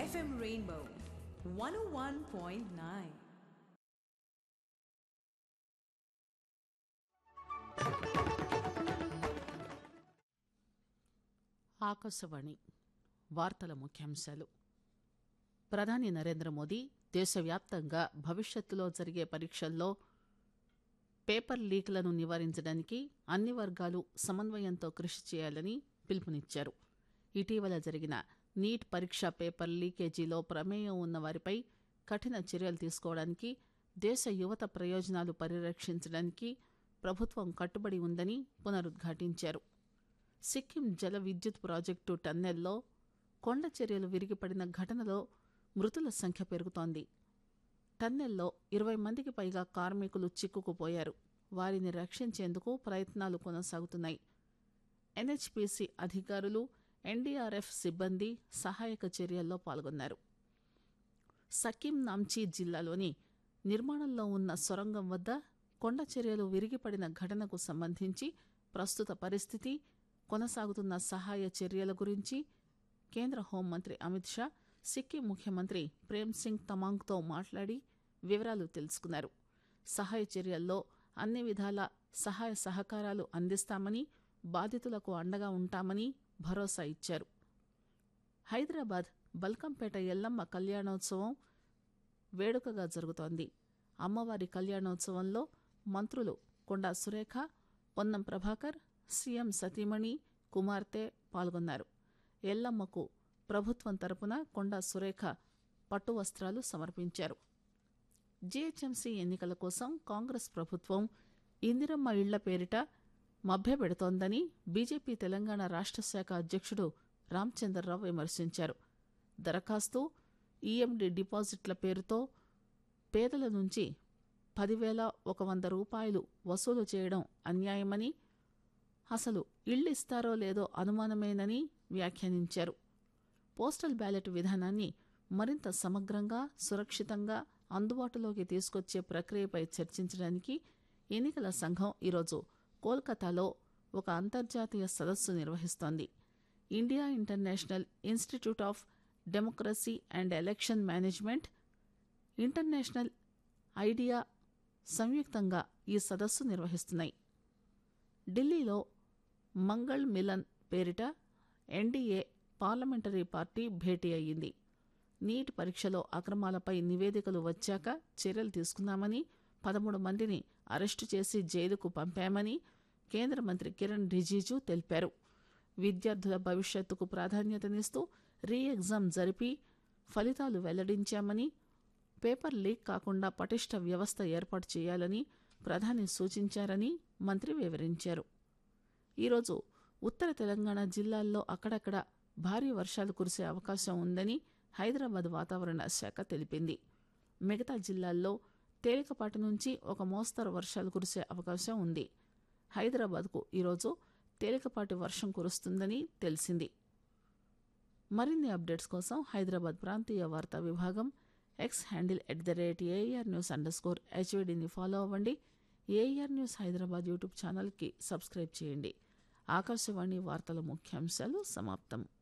FM Rainbow 101.9. Akashvani వార్తల ముఖ్యాంశాలు ప్రధాని నరేంద్ర మోదీ దేశవ్యాప్తంగా భవిష్యత్తులో జరిగే పరీక్షల్లో పేపర్ లీక్లను నివారించడానికి అన్ని వర్గాలు సమన్వయంతో కృషి చేయాలని పిలుపునిచ్చారు ఇటీవల జరిగిన నీట్ పరీక్ష పేపర్ లీకేజీలో ప్రమేయం ఉన్న వారిపై కఠిన చర్యలు తీసుకోవడానికి దేశ యువత ప్రయోజనాలు పరిరక్షించడానికి ప్రభుత్వం కట్టుబడి ఉందని పునరుద్ఘాటించారు సిక్కిం జల విద్యుత్ ప్రాజెక్టు టన్నెల్లో కొండ చర్యలు విరిగిపడిన ఘటనలో మృతుల సంఖ్య పెరుగుతోంది టన్నెల్లో ఇరవై మందికి పైగా కార్మికులు చిక్కుకుపోయారు వారిని రక్షించేందుకు ప్రయత్నాలు కొనసాగుతున్నాయి ఎన్హెచ్పిసి అధికారులు ఎన్డీఆర్ఎఫ్ సిబ్బంది సహాయక చర్యల్లో పాల్గొన్నారు సకిం నాంచీ జిల్లాలోని నిర్మాణంలో ఉన్న సొరంగం వద్ద కొండ చర్యలు విరిగిపడిన ఘటనకు సంబంధించి ప్రస్తుత పరిస్థితి కొనసాగుతున్న సహాయ చర్యల గురించి కేంద్ర హోంమంత్రి అమిత్ షా సిక్కిం ముఖ్యమంత్రి ప్రేమ్ సింగ్ తమాంగ్తో మాట్లాడి వివరాలు తెలుసుకున్నారు సహాయ చర్యల్లో అన్ని విధాల సహాయ సహకారాలు అందిస్తామని బాధితులకు అండగా ఉంటామని భరోసా ఇచ్చారు హైదరాబాద్ బల్కంపేట ఎల్లమ్మ కళ్యాణోత్సవం వేడుకగా జరుగుతోంది అమ్మవారి కళ్యాణోత్సవంలో మంత్రులు కొండా సురేఖ పొన్నం ప్రభాకర్ సీఎం సతీమణి కుమార్తె పాల్గొన్నారు ఎల్లమ్మకు ప్రభుత్వం తరపున కొండా సురేఖ పట్టు వస్త్రాలు సమర్పించారు జీహెచ్ఎంసీ ఎన్నికల కోసం కాంగ్రెస్ ప్రభుత్వం ఇందిరమ్మ ఇళ్ల పేరిట మభ్యపెడుతోందని బీజేపీ తెలంగాణ రాష్ట్ర శాఖ అధ్యక్షుడు రామచంద్రరావు విమర్శించారు దరఖాస్తు ఈఎండి డిపాజిట్ల పేరుతో పేదల నుంచి పదివేల ఒక వంద రూపాయలు వసూలు చేయడం అన్యాయమని అసలు ఇళ్లు ఇస్తారో లేదో అనుమానమేనని వ్యాఖ్యానించారు పోస్టల్ బ్యాలెట్ విధానాన్ని మరింత సమగ్రంగా సురక్షితంగా అందుబాటులోకి తీసుకొచ్చే ప్రక్రియపై చర్చించడానికి ఎన్నికల సంఘం ఈరోజు కోల్కతాలో ఒక అంతర్జాతీయ సదస్సు నిర్వహిస్తోంది India international institute of democracy and election management international IDEA సంయుక్తంగా ఈ సదస్సు నిర్వహిస్తున్నాయి ఢిల్లీలో మంగళ్ మిలన్ పేరిట ఎన్డీఏ పార్లమెంటరీ పార్టీ భేటీ అయ్యింది నీట్ పరీక్షలో అక్రమాలపై నివేదికలు వచ్చాక చర్యలు తీసుకున్నామని పదమూడు మందిని అరెస్టు చేసి జైలుకు పంపామని కేంద్ర మంత్రి కిరణ్ రిజిజు తెలిపారు విద్యార్థుల భవిష్యత్తుకు ప్రాధాన్యతనిస్తూ రీ ఎగ్జామ్ జరిపి ఫలితాలు వెల్లడించామని పేపర్ లీక్ కాకుండా పటిష్ట వ్యవస్థ ఏర్పాటు చేయాలని ప్రధాని సూచించారని మంత్రి వివరించారు ఈరోజు ఉత్తర తెలంగాణ జిల్లాల్లో అక్కడక్కడ భారీ వర్షాలు కురిసే అవకాశం ఉందని హైదరాబాద్ వాతావరణ శాఖ తెలిపింది మిగతా జిల్లాల్లో తేలికపాటి నుంచి ఒక మోస్తరు వర్షాలు కురిసే అవకాశం ఉంది హైదరాబాద్కు ఈరోజు తేలికపాటి వర్షం కురుస్తుందని తెలిసింది మరిన్ని అప్డేట్స్ కోసం హైదరాబాద్ ప్రాంతీయ వార్తా విభాగం X handle at the rate AIR news under score హెచ్వీడీని ఫాలో అవ్వండి ఏఆర్ న్యూస్ హైదరాబాద్ యూట్యూబ్ ఛానల్కి సబ్స్క్రైబ్ చేయండి ఆకాశవాణి వార్తల ముఖ్యాంశాలు సమాప్తం